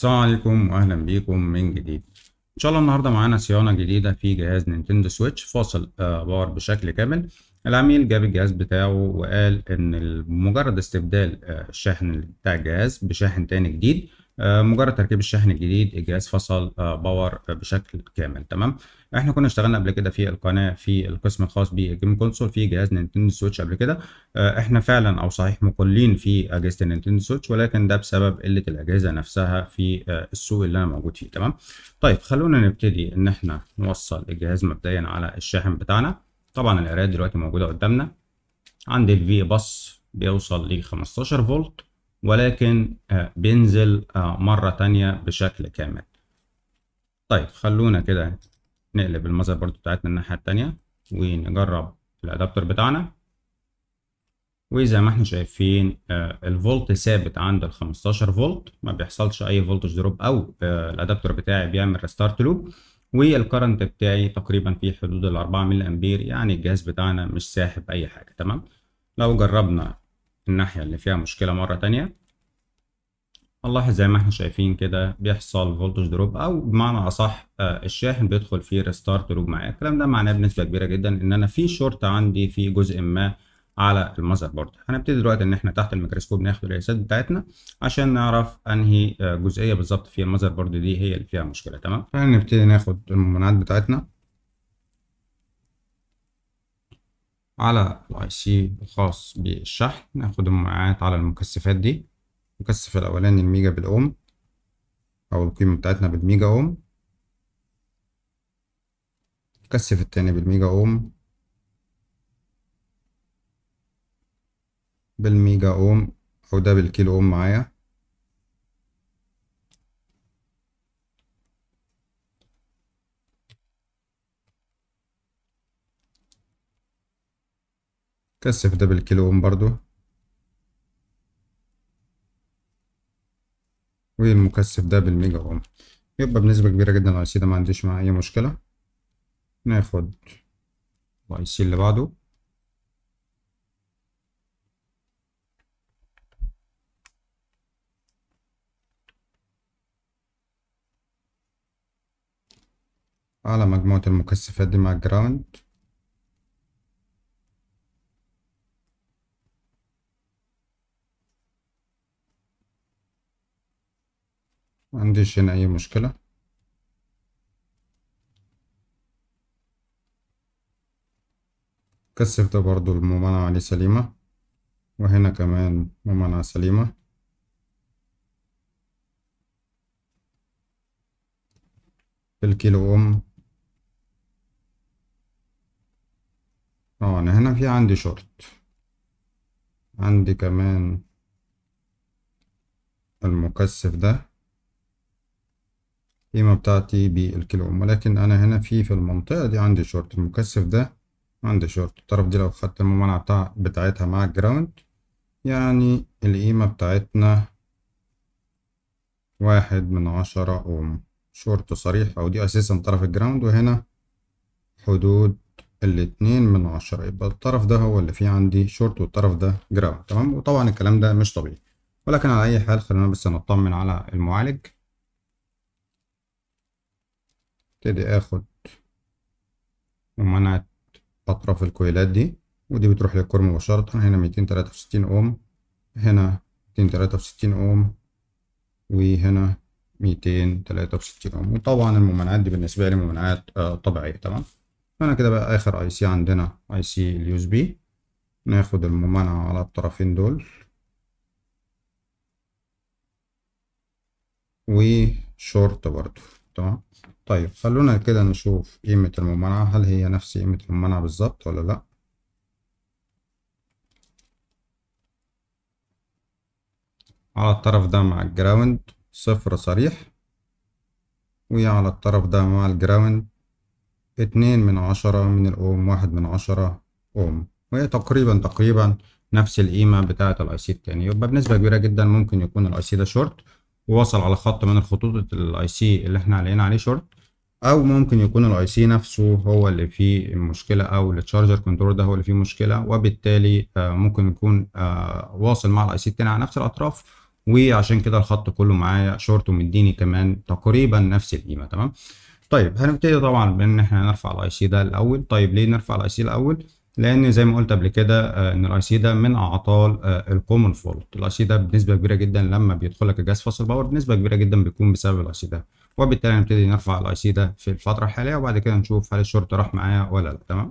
السلام عليكم واهلا بيكم من جديد ان شاء الله النهارده معانا صيانه جديده في جهاز نينتندو سويتش فاصل آه، باور بشكل كامل العميل جاب الجهاز بتاعه وقال ان مجرد استبدال آه، الشاحن بتاع الجهاز بشاحن تاني جديد آه، مجرد تركيب الشحن الجديد الجهاز فصل آه، باور بشكل كامل تمام احنا كنا اشتغلنا قبل كده في القناه في القسم الخاص بالجيم كونسول في جهاز نينتندو سويتش قبل كده آه، احنا فعلا او صحيح مقلين في اجهزه النينتندو سويتش ولكن ده بسبب قله الاجهزه نفسها في السوق اللي انا موجود فيه تمام طيب خلونا نبتدي ان احنا نوصل الجهاز مبدئيا على الشاحن بتاعنا طبعا القرايه دلوقتي موجوده قدامنا عندي الفي باص بيوصل ل 15 فولت ولكن آه، بينزل آه، مرة تانية بشكل كامل طيب خلونا كده نقلب المذر بورد بتاعتنا الناحية التانية ونجرب الأدابتر بتاعنا وزي ما احنا شايفين آه، الفولت ثابت عند ال 15 فولت ما بيحصلش أي فولتج دروب أو الأدابتر بتاعي بيعمل ريستارت لوب والكرنت بتاعي تقريبا في حدود ال 4 ملي أمبير يعني الجهاز بتاعنا مش ساحب أي حاجة تمام لو جربنا الناحية اللي فيها مشكلة مرة تانية نلاحظ زي ما احنا شايفين كده بيحصل فولتج دروب او بمعنى اصح آه، الشاحن بيدخل فيه ريستارت لوب معايا الكلام ده معناه بنسبة كبيرة جدا ان انا في شورت عندي في جزء ما على المذر بورد هنبتدي دلوقتي ان احنا تحت الميكروسكوب ناخد القياسات بتاعتنا عشان نعرف انهي آه، جزئية بالظبط في المذر بورد دي هي اللي فيها مشكلة تمام هنبتدي ناخد الممانعات بتاعتنا على الاي سي الخاص بالشحن ناخد الممانعات على المكثفات دي المكثف الاولاني الميجا بالاوم او القيمة بتاعتنا بالميجا اوم المكثف التاني بالميجا اوم بالميجا اوم او ده بالكيلو اوم معايا كثف ده بالكيلو اوم برضو والمكثف ده بالميجا اوم يبقى بنسبة كبيرة جدا الاي سي ده ما عنديش معاه اي مشكلة ناخد الاي سي اللي بعده على مجموعة المكثفات دي مع الجراوند ما عنديش هنا أي مشكلة كثف ده برضو الممانعة عليه سليمة وهنا كمان ممانعة سليمة بالكيلو أوم اه أنا هنا في عندي شورت عندي كمان المكثف ده القيمة بتاعتي بالكيلو أوم ولكن أنا هنا في في المنطقة دي عندي شورت المكثف ده عندي شورت الطرف دي لو خدت الممانعة بتاع بتاعتها مع الجراوند يعني القيمة بتاعتنا واحد من عشرة أوم شورت صريح أو دي أساسا طرف الجراوند وهنا حدود الاتنين من عشرة يبقى الطرف ده هو اللي فيه عندي شورت والطرف ده جراوند تمام وطبعا الكلام ده مش طبيعي ولكن على أي حال خلينا بس نطمن على المعالج ابتدي اخد ممانعة اطراف الكويلات دي ودي بتروح للكور مباشرة هنا ميتين تلاتة وستين اوم هنا ميتين تلاتة وستين اوم وهنا ميتين تلاتة وستين اوم وطبعا الممانعات دي بالنسبة لي ممانعات آه طبيعية تمام فانا كده بقى اخر اي سي عندنا اي سي اليو اس بي ناخد الممانعة على الطرفين دول وشورت برضو تمام طيب خلونا كده نشوف قيمة الممانعة هل هي نفس قيمة الممانعة بالظبط ولا لأ على الطرف ده مع الجراوند صفر صريح وعلى الطرف ده مع الجراوند اتنين من عشرة من الأوم واحد من عشرة أوم وهي تقريبا تقريبا نفس القيمة بتاعة الأي سي التاني يبقى بنسبة كبيرة جدا ممكن يكون الأي سي ده شورت ووصل على خط من الخطوط الاي سي اللي احنا علينا عليه شورت او ممكن يكون الاي سي نفسه هو اللي فيه المشكله او التشارجر كنترول ده هو اللي فيه مشكله وبالتالي آه، ممكن يكون آه، واصل مع الاي سي التاني على نفس الاطراف وعشان كده الخط كله معايا شورت ومديني كمان تقريبا نفس القيمه تمام طيب هنبتدي طبعا بان احنا نرفع الاي سي ده الاول طيب ليه نرفع الاي سي الاول لان زي ما قلت قبل كده آه، ان الاي سي ده من اعطال الكومن فولت الاي سي ده بنسبه كبيره جدا لما بيدخل لك الجهاز فاصل باور بنسبه كبيره جدا بيكون بسبب الاي سي ده وبالتالي هنبتدي نرفع الاي سي ده في الفتره الحاليه وبعد كده نشوف هل الشورت راح معايا ولا لا تمام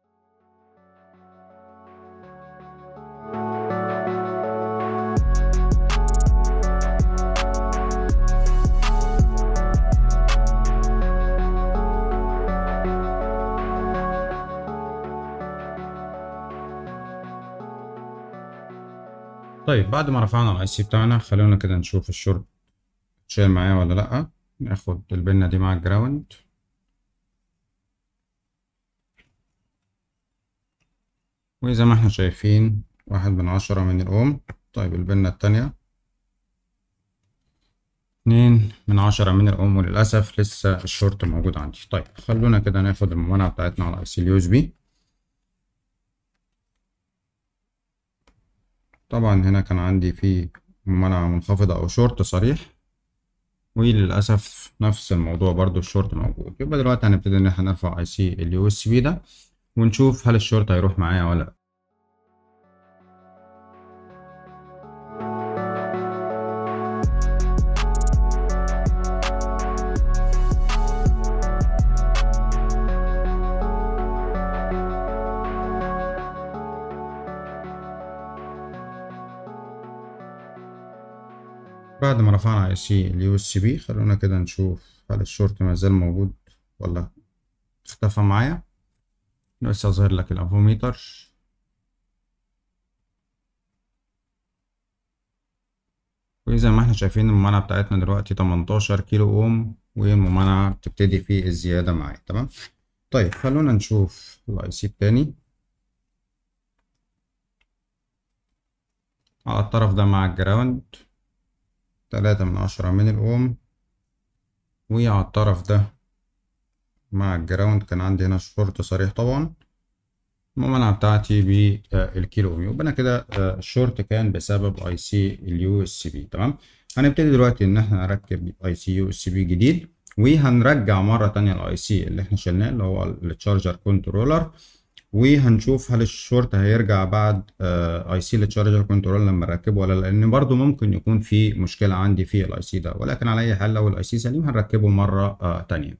طيب بعد ما رفعنا الاي سي بتاعنا خلونا كده نشوف الشورت شايل معايا ولا لأ ناخد البنة دي مع الجراوند وزي ما احنا شايفين واحد من عشرة من الأوم طيب البنة التانية اتنين من عشرة من الأوم وللأسف لسه الشورت موجود عندي طيب خلونا كده ناخد الممانعة بتاعتنا على اي سي اليو اس بي طبعا هنا كان عندي في ممانعة منخفضة أو شورت صريح وللأسف نفس الموضوع برضو الشورت موجود يبقى دلوقتي هنبتدي إن احنا نرفع اي سي اليو اس بي ده ونشوف هل الشورت هيروح معايا ولا لأ بعد ما رفعنا اي سي اليو اس بي خلونا كده نشوف هل الشورت ما زال موجود ولا اختفى معايا بس اظهر لك الافوميتر وزي ما احنا شايفين الممانعة بتاعتنا دلوقتي 18 كيلو اوم والممانعة بتبتدي في الزيادة معايا تمام طيب خلونا نشوف الاي سي التاني على الطرف ده مع الجراوند تلاتة من عشرة من الأوم وعلى الطرف ده مع الجراوند كان عندي هنا شورت صريح طبعا الممانعة بتاعتي بالكيلو أوم يبقى أنا كده الشورت كان بسبب أي سي اليو اس بي تمام هنبتدي دلوقتي إن احنا نركب أي سي يو اس بي جديد وهنرجع مرة تانية الأي سي اللي احنا شلناه اللي هو التشارجر كنترولر وهنشوف هل الشورت هيرجع بعد اي سي للتشارجر كنترول لما نركبه ولا لا لان برضو ممكن يكون في مشكله عندي في الاي سي ده ولكن على اي حال لو الاي سي سليم هنركبه مره آه تانية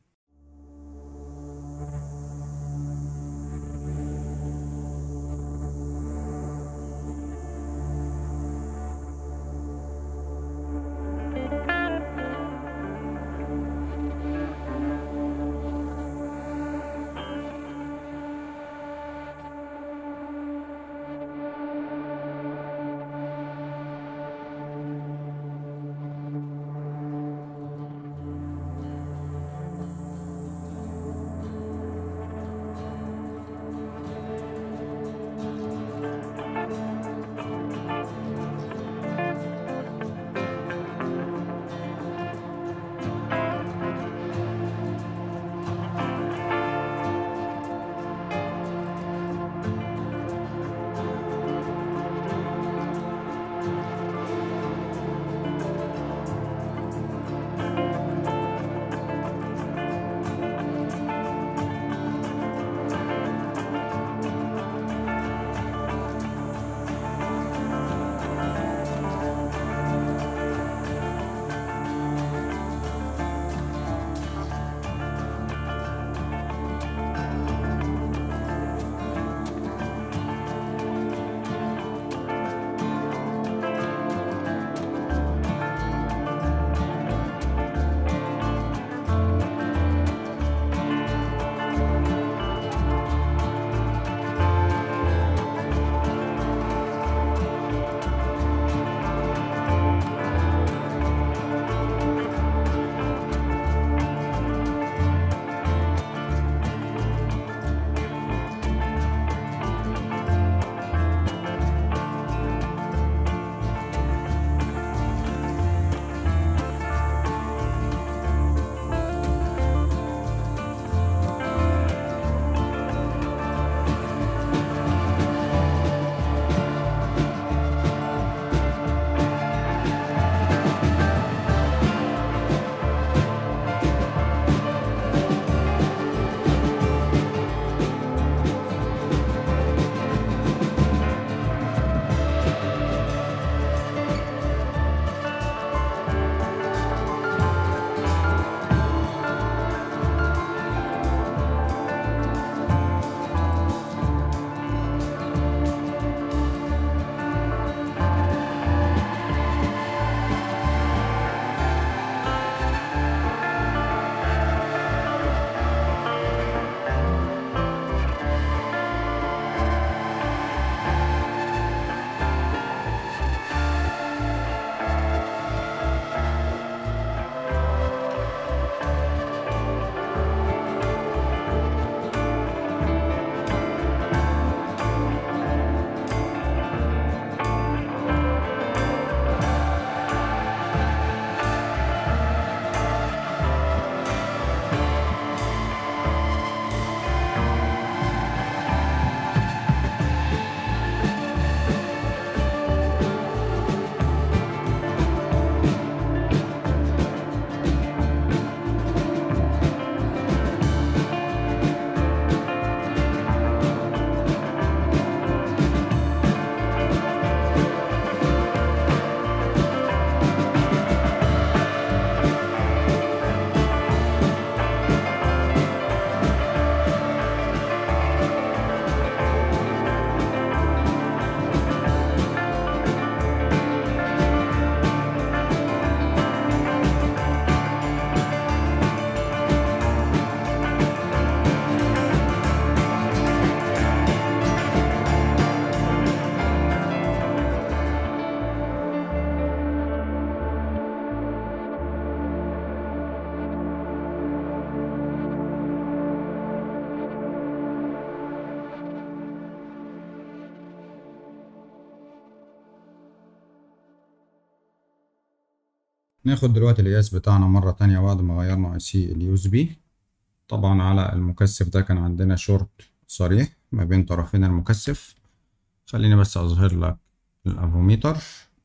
ناخد دلوقتي القياس بتاعنا مرة تانية بعد ما غيرنا اي سي اليو اس بي طبعا على المكثف ده كان عندنا شورت صريح ما بين طرفين المكثف خليني بس اظهر لك الافوميتر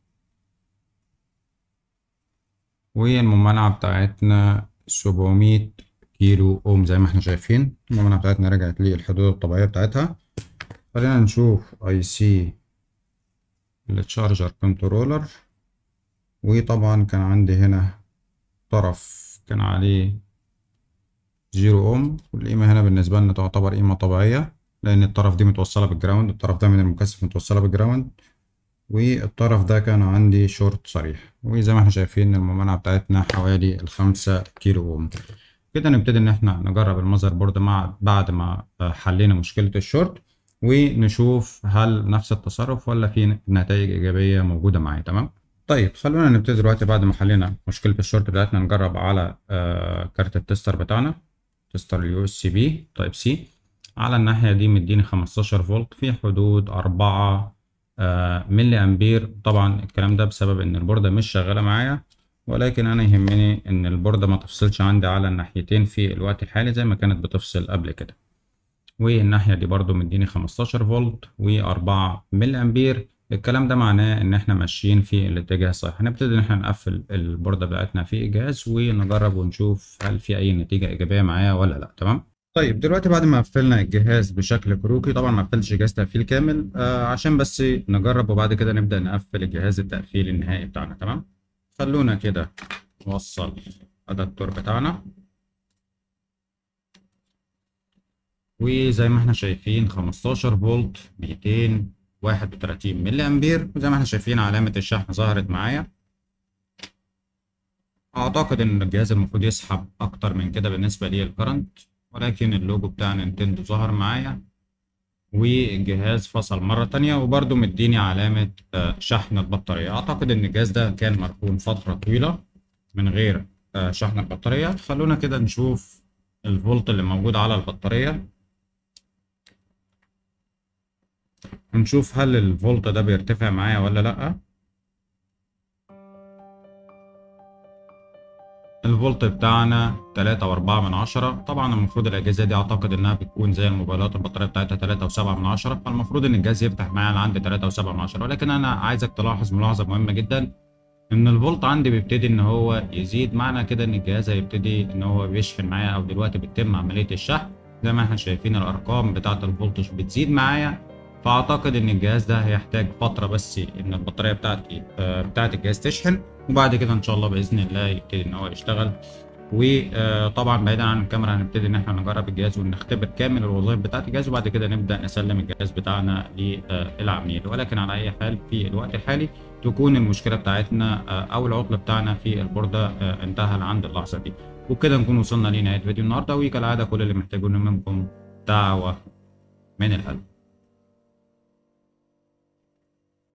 والممانعة بتاعتنا سبعمية كيلو اوم زي ما احنا شايفين الممانعة بتاعتنا رجعت للحدود الطبيعية بتاعتها خلينا نشوف اي سي التشارجر كنترولر وطبعا كان عندي هنا طرف كان عليه زيرو اوم والقيمة هنا بالنسبة لنا تعتبر قيمة طبيعية لأن الطرف دي متوصلة بالجراوند الطرف ده من المكثف متوصلة بالجراوند والطرف ده كان عندي شورت صريح وزي ما احنا شايفين الممانعة بتاعتنا حوالي الخمسة كيلو اوم كده نبتدي ان احنا نجرب المذر بورد مع بعد ما حلينا مشكلة الشورت ونشوف هل نفس التصرف ولا في نتائج ايجابية موجودة معايا تمام طيب خلونا نبتدي دلوقتي بعد ما حلينا مشكلة الشورت بتاعتنا نجرب على كارت التستر بتاعنا تستر اليو اس سي بي تايب سي على الناحية دي مديني 15 فولت في حدود 4 ملي امبير طبعا الكلام ده بسبب ان البوردة مش شغالة معايا ولكن انا يهمني ان البوردة ما تفصلش عندي على الناحيتين في الوقت الحالي زي ما كانت بتفصل قبل كده والناحية دي برضو مديني 15 فولت و4 ملي امبير الكلام ده معناه ان احنا ماشيين في الاتجاه الصحيح هنبتدي ان احنا نقفل البوردة بتاعتنا في الجهاز ونجرب ونشوف هل في اي نتيجة ايجابية معايا ولا لا تمام طيب دلوقتي بعد ما قفلنا الجهاز بشكل كروكي طبعا ما قفلتش الجهاز تقفيل كامل آه عشان بس نجرب وبعد كده نبدأ نقفل الجهاز التقفيل النهائي بتاعنا تمام خلونا كده نوصل الادابتور بتاعنا وزي ما احنا شايفين 15 فولت 231 ملي امبير وزي ما احنا شايفين علامة الشحن ظهرت معايا اعتقد ان الجهاز المفروض يسحب اكتر من كده بالنسبة للكرنت ولكن اللوجو بتاع نينتندو ظهر معايا والجهاز فصل مرة تانية وبرده مديني علامة شحن البطارية أعتقد إن الجهاز ده كان مركون فترة طويلة من غير شحن البطارية خلونا كده نشوف الفولت اللي موجود على البطارية ونشوف هل الفولت ده بيرتفع معايا ولا لأ الفولت بتاعنا تلاتة وأربعة من عشرة طبعا المفروض الأجهزة دي أعتقد إنها بتكون زي الموبايلات البطارية بتاعتها تلاتة وسبعة من عشرة فالمفروض إن الجهاز يفتح معايا لعند تلاتة وسبعة من عشرة ولكن أنا عايزك تلاحظ ملاحظة مهمة جدا إن الفولت عندي بيبتدي إن هو يزيد معنى كده إن الجهاز هيبتدي إن هو بيشحن معايا أو دلوقتي بتتم عملية الشحن زي ما إحنا شايفين الأرقام بتاعة الفولتج بتزيد معايا فأعتقد إن الجهاز ده هيحتاج فترة بس إن البطارية بتاعتي بتاعة الجهاز تشحن وبعد كده إن شاء الله بإذن الله يبتدي إن هو يشتغل وطبعا بعيدا عن الكاميرا هنبتدي ان احنا نجرب الجهاز ونختبر كامل الوظائف بتاعت الجهاز وبعد كده نبدا نسلم الجهاز بتاعنا للعميل ولكن على اي حال في الوقت الحالي تكون المشكله بتاعتنا او العطل بتاعنا في البورده انتهى عند اللحظه دي وبكده نكون وصلنا لنهايه فيديو النهارده وكالعاده كل اللي محتاجونه منكم دعوه من القلب